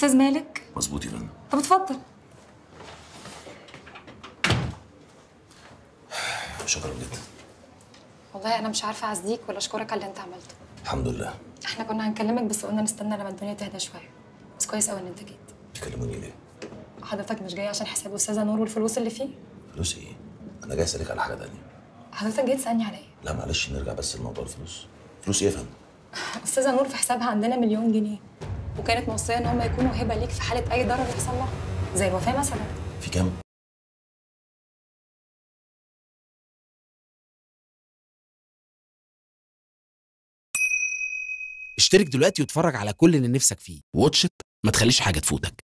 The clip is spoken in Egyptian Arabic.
استاذ مالك مظبوط يا فندم طب اتفضل شكرا جدا والله انا مش عارفه اعزيك ولا اشكرك على اللي انت عملته الحمد لله احنا كنا هنكلمك بس قلنا نستنى لما الدنيا تهدى شويه بس كويس قوي ان انت جيت تكلموني ليه؟ حضرتك مش جاي عشان حساب استاذه نور والفلوس اللي فيه فلوس ايه؟ انا جاي اسالك على حاجه تانية حضرتك جاي تسالني على ايه لا معلش نرجع بس لموضوع الفلوس فلوس ايه يا فندم؟ استاذه نور في حسابها عندنا مليون جنيه وكانت موصيه ان هم يكونوا هبه ليك في حاله اي ضرر يحصل لها زي الوفاه مثلا في كام؟ اشترك دلوقتي واتفرج على كل اللي نفسك فيه واتش إت، ما تخليش حاجة تفوتك